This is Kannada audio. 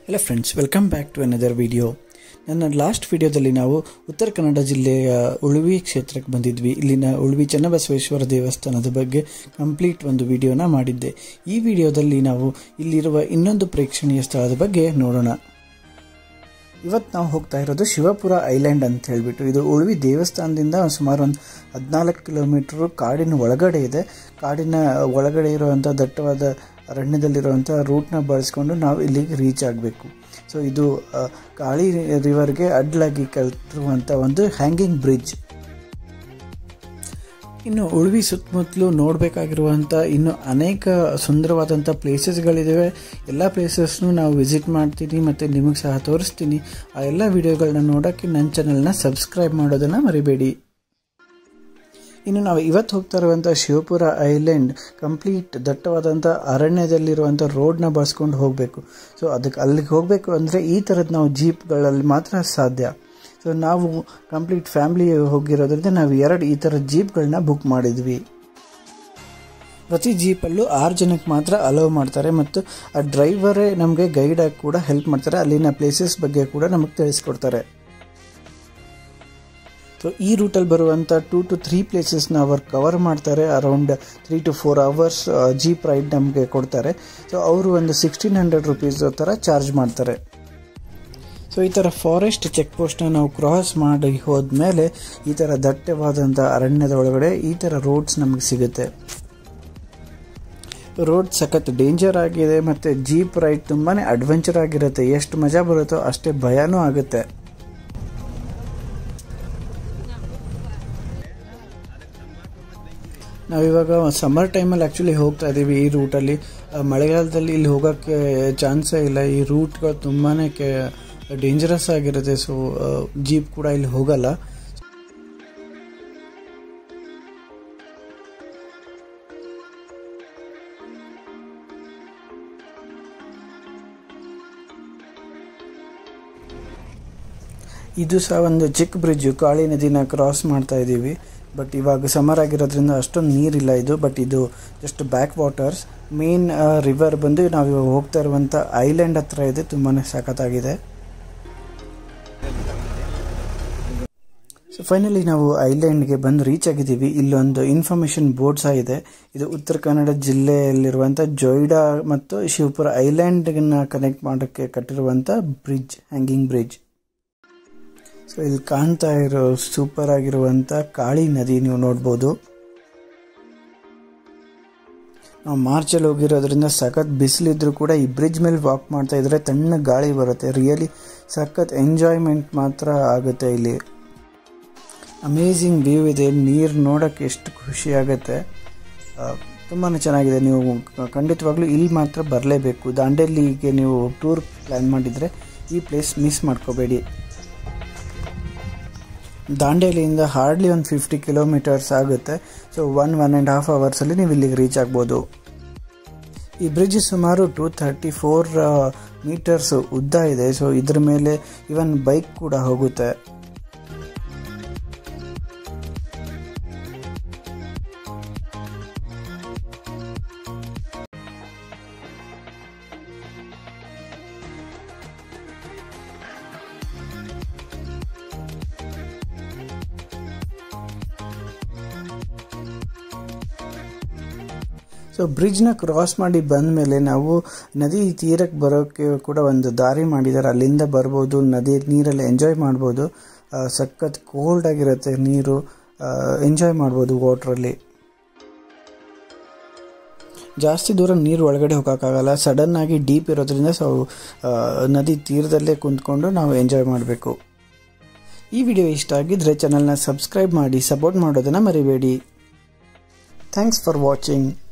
hello friends welcome back to another video ನನ್ನ ಲಾಸ್ಟ್ ವಿಡಿಯೋದಲ್ಲಿ ನಾವು ಉತ್ತರ ಕನ್ನಡ ಜಿಲ್ಲೆಯ ಉಳುವಿ ಕ್ಷೇತ್ರಕ್ಕೆ ಬಂದಿದ್ವಿ ಇಲ್ಲಿನ ಉಳುವಿ ಚನ್ನಬಸವೇಶ್ವರ ದೇವಸ್ಥಾನದ ಬಗ್ಗೆ ಕಂಪ್ಲೀಟ್ ಒಂದು ವಿಡಿಯೋನ ಮಾಡಿದ್ದೆ ಈ ವಿಡಿಯೋದಲ್ಲಿ ನಾವು ಇಲ್ಲಿರುವ ಇನ್ನೊಂದು ಪ್ರೇಕ್ಷಣೀಯ ಸ್ಥಳದ ಬಗ್ಗೆ ನೋಡೋಣ ಇವತ್ತು ನಾವು ಹೋಗ್ತಾ ಇರೋದು ಶಿವಪುರ ಐಲ್ಯಾಂಡ್ ಅಂತ ಹೇಳಿಬಿಟ್ಟು ಇದು ಉಳುವಿ ದೇವಸ್ಥಾನದಿಂದ ಸುಮಾರು ಒಂದು ಹದಿನಾಲ್ಕು ಕಿಲೋಮೀಟ್ರು ಕಾಡಿನ ಒಳಗಡೆ ಇದೆ ಕಾಡಿನ ಒಳಗಡೆ ಇರುವಂಥ ದಟ್ಟವಾದ ಅರಣ್ಯದಲ್ಲಿರುವಂಥ ರೂಟ್ನ ಬಳಸ್ಕೊಂಡು ನಾವು ಇಲ್ಲಿಗೆ ರೀಚ್ ಆಗಬೇಕು ಸೊ ಇದು ಆ, ಕಾಳಿ ರಿವರ್ಗೆ ಅಡ್ಲಾಗಿ ಕಟ್ಟಿರುವಂಥ ಒಂದು ಹ್ಯಾಂಗಿಂಗ್ ಬ್ರಿಡ್ಜ್ ಇನ್ನು ಉಳುವಿ ಸುತ್ತಮುತ್ತಲು ನೋಡಬೇಕಾಗಿರುವಂಥ ಇನ್ನು ಅನೇಕ ಸುಂದರವಾದಂಥ ಪ್ಲೇಸಸ್ಗಳಿದ್ದಾವೆ ಎಲ್ಲ ಪ್ಲೇಸಸ್ನು ನಾವು ವಿಸಿಟ್ ಮಾಡ್ತೀನಿ ಮತ್ತು ನಿಮಗೆ ಸಹ ತೋರಿಸ್ತೀನಿ ಆ ಎಲ್ಲ ವಿಡಿಯೋಗಳನ್ನ ನೋಡೋಕ್ಕೆ ನನ್ನ ಚಾನಲ್ನ ಸಬ್ಸ್ಕ್ರೈಬ್ ಮಾಡೋದನ್ನು ಮರಿಬೇಡಿ ಇನ್ನು ನಾವು ಇವತ್ತು ಹೋಗ್ತಾ ಇರುವಂಥ ಶಿವಪುರ ಐಲ್ಯಾಂಡ್ ಕಂಪ್ಲೀಟ್ ದಟ್ಟವಾದಂಥ ಅರಣ್ಯದಲ್ಲಿರುವಂಥ ರೋಡ್ನ ಬಳಸ್ಕೊಂಡು ಹೋಗಬೇಕು ಸೊ ಅದಕ್ಕೆ ಅಲ್ಲಿಗೆ ಹೋಗಬೇಕು ಅಂದರೆ ಈ ಥರದ್ದು ನಾವು ಜೀಪ್ಗಳಲ್ಲಿ ಮಾತ್ರ ಸಾಧ್ಯ ಸೊ ನಾವು ಕಂಪ್ಲೀಟ್ ಫ್ಯಾಮ್ಲಿ ಹೋಗಿರೋದ್ರಿಂದ ನಾವು ಎರಡು ಈ ಥರ ಜೀಪ್ಗಳನ್ನ ಬುಕ್ ಮಾಡಿದ್ವಿ ಪ್ರತಿ ಜೀಪಲ್ಲೂ ಆರು ಜನಕ್ಕೆ ಮಾತ್ರ ಅಲೋವ್ ಮಾಡ್ತಾರೆ ಮತ್ತು ಆ ಡ್ರೈವರೇ ನಮಗೆ ಗೈಡ್ ಆಗಿ ಕೂಡ ಹೆಲ್ಪ್ ಮಾಡ್ತಾರೆ ಅಲ್ಲಿನ ಪ್ಲೇಸಸ್ ಬಗ್ಗೆ ಕೂಡ ನಮಗೆ ತಿಳಿಸ್ಕೊಡ್ತಾರೆ ಸೊ ಈ ರೂಟಲ್ಲಿ ಬರುವಂಥ ಟೂ ಟು ತ್ರೀ ಪ್ಲೇಸಸ್ನ ಅವರು ಕವರ್ ಮಾಡ್ತಾರೆ around three to four hours jeep ride ನಮಗೆ ಕೊಡ್ತಾರೆ ಸೊ ಅವರು ಒಂದು ಸಿಕ್ಸ್ಟೀನ್ ಹಂಡ್ರೆಡ್ ರುಪೀಸ್ ಥರ ಚಾರ್ಜ್ ಮಾಡ್ತಾರೆ ಸೊ ಈ ಥರ ಫಾರೆಸ್ಟ್ ಚೆಕ್ ಪೋಸ್ಟ್ನ ನಾವು ಕ್ರಾಸ್ ಮಾಡಿ ಹೋದ್ಮೇಲೆ ಈ ಥರ ದಟ್ಟವಾದಂಥ ಅರಣ್ಯದ ಒಳಗಡೆ ಈ ಥರ ರೋಡ್ಸ್ ನಮಗೆ ಸಿಗುತ್ತೆ ರೋಡ್ ಸಖತ್ ಡೇಂಜರ್ ಆಗಿದೆ ಮತ್ತು ಜೀಪ್ ರೈಡ್ ತುಂಬಾ ಅಡ್ವೆಂಚರ್ ಆಗಿರುತ್ತೆ ಎಷ್ಟು ಮಜಾ ಬರುತ್ತೋ ಅಷ್ಟೇ ಭಯನೂ ಆಗುತ್ತೆ ನಾವಿವಾಗ ಸಮ್ಮರ್ ಟೈಮಲ್ಲಿ ಆ್ಯಕ್ಚುಲಿ ಹೋಗ್ತಾ ಇದ್ದೀವಿ ಈ ರೂಟಲ್ಲಿ ಆ, ಮಳೆಗಾಲದಲ್ಲಿ ಇಲ್ಲಿ ಹೋಗೋಕ್ಕೆ ಚಾನ್ಸೇ ಇಲ್ಲ ಈ ರೂಟ್ಗಳು ತುಂಬಾ ಕೆ ಡೇಂಜರಸ್ ಆಗಿರುತ್ತೆ ಸೊ ಜೀಪ್ ಕೂಡ ಇಲ್ಲಿ ಹೋಗಲ್ಲ ಇದು ಸಹ ಒಂದು ಚಿಕ್ಕ ಬ್ರಿಡ್ಜು ಕಾಳಿ ನದಿನ ಕ್ರಾಸ್ ಮಾಡ್ತಾ ಇದ್ದೀವಿ ಬಟ್ ಇವಾಗ ಸಮರ್ ಆಗಿರೋದ್ರಿಂದ ಅಷ್ಟೊಂದು ನೀರಿಲ್ಲ ಇದು ಬಟ್ ಇದು just backwaters main river ಬಂದು ನಾವು ಇವಾಗ ಹೋಗ್ತಾ ಇರುವಂಥ ಐಲ್ಯಾಂಡ್ ಹತ್ರ ಇದೆ ತುಂಬಾ ಸಖತ್ತಾಗಿದೆ ಸೊ ಫೈನಲಿ ನಾವು ಐಲ್ಯಾಂಡ್ಗೆ ಬಂದು ರೀಚ್ ಆಗಿದ್ದೀವಿ ಇಲ್ಲೊಂದು ಇನ್ಫಾರ್ಮೇಷನ್ ಬೋರ್ಡ್ ಸಹ ಇದೆ ಇದು ಉತ್ತರ ಕನ್ನಡ ಜಿಲ್ಲೆಯಲ್ಲಿರುವಂಥ ಜೊಯ್ಡಾ ಮತ್ತು ಶಿವಪುರ ಐಲ್ಯಾಂಡ್ನ ಕನೆಕ್ಟ್ ಮಾಡೋಕ್ಕೆ ಕಟ್ಟಿರುವಂಥ ಬ್ರಿಡ್ಜ್ ಹ್ಯಾಂಗಿಂಗ್ ಬ್ರಿಡ್ಜ್ ಸೊ ಇಲ್ಲಿ ಕಾಣ್ತಾ ಇರೋ ಸೂಪರ್ ಆಗಿರುವಂಥ ಕಾಳಿ ನದಿ ನೀವು ನೋಡ್ಬೋದು ನಾವು ಮಾರ್ಚಲ್ಲಿ ಹೋಗಿರೋದ್ರಿಂದ ಸಖತ್ ಬಿಸಿಲಿದ್ರು ಕೂಡ ಈ ಬ್ರಿಡ್ಜ್ ಮೇಲೆ ವಾಕ್ ಮಾಡ್ತಾ ಇದ್ರೆ ತಣ್ಣ ಗಾಳಿ ಬರುತ್ತೆ ರಿಯಲಿ ಸಖತ್ ಎಂಜಾಯ್ಮೆಂಟ್ ಮಾತ್ರ ಆಗುತ್ತೆ ಇಲ್ಲಿ ಅಮೇಝಿಂಗ್ ವ್ಯೂ ಇದೆ ನೀರು ನೋಡೋಕ್ಕೆ ಎಷ್ಟು ಖುಷಿ ಆಗುತ್ತೆ ತುಂಬಾ ಚೆನ್ನಾಗಿದೆ ನೀವು ಖಂಡಿತವಾಗ್ಲೂ ಇಲ್ಲಿ ಮಾತ್ರ ಬರಲೇಬೇಕು ದಾಂಡೇಲಿಗೆ ನೀವು ಟೂರ್ ಪ್ಲ್ಯಾನ್ ಮಾಡಿದರೆ ಈ ಪ್ಲೇಸ್ ಮಿಸ್ ಮಾಡ್ಕೋಬೇಡಿ ದಾಂಡೇಲಿಯಿಂದ ಹಾರ್ಡ್ಲಿ ಒಂದು ಫಿಫ್ಟಿ ಕಿಲೋಮೀಟರ್ಸ್ ಆಗುತ್ತೆ so one one and half ಅವರ್ಸಲ್ಲಿ ನೀವು ಇಲ್ಲಿಗೆ ರೀಚ್ ಆಗ್ಬೋದು ಈ ಬ್ರಿಡ್ಜ್ ಸುಮಾರು ಟೂ ಥರ್ಟಿ ಫೋರ್ ಮೀಟರ್ಸ್ ಉದ್ದ ಇದೆ ಸೊ ಇದ್ರ ಮೇಲೆ ಇವನ್ ಬೈಕ್ ಕೂಡ ಹೋಗುತ್ತೆ ಸೊ ಬ್ರಿಡ್ಜ್ನ ಕ್ರಾಸ್ ಮಾಡಿ ಬಂದ ಮೇಲೆ ನಾವು ನದಿ ತೀರಕ್ಕೆ ಬರೋಕ್ಕೆ ಕೂಡ ಒಂದು ದಾರಿ ಮಾಡಿದ್ದಾರೆ ಅಲ್ಲಿಂದ ಬರ್ಬೋದು ನದಿ ನೀರಲ್ಲಿ ಎಂಜಾಯ್ ಮಾಡ್ಬೋದು ಆ, ಸಖತ್ ಕೋಲ್ಡ್ ಆಗಿರುತ್ತೆ ನೀರು ಎಂಜಾಯ್ ಮಾಡ್ಬೋದು ವಾಟ್ರಲ್ಲಿ ಜಾಸ್ತಿ ದೂರ ನೀರು ಒಳಗಡೆ ಹೋಗೋಕ್ಕಾಗಲ್ಲ ಸಡನ್ ಆಗಿ ಡೀಪ್ ಇರೋದ್ರಿಂದ ಸೊ ಆ, ನದಿ ತೀರದಲ್ಲೇ ಕುಂತ್ಕೊಂಡು ನಾವು ಎಂಜಾಯ್ ಮಾಡಬೇಕು ಈ ವಿಡಿಯೋ ಇಷ್ಟ ಆಗಿದ್ರೆ ಚಾನಲ್ನ ಸಬ್ಸ್ಕ್ರೈಬ್ ಮಾಡಿ ಸಪೋರ್ಟ್ ಮಾಡೋದನ್ನು ಮರಿಬೇಡಿ ಥ್ಯಾಂಕ್ಸ್ ಫಾರ್ ವಾಚಿಂಗ್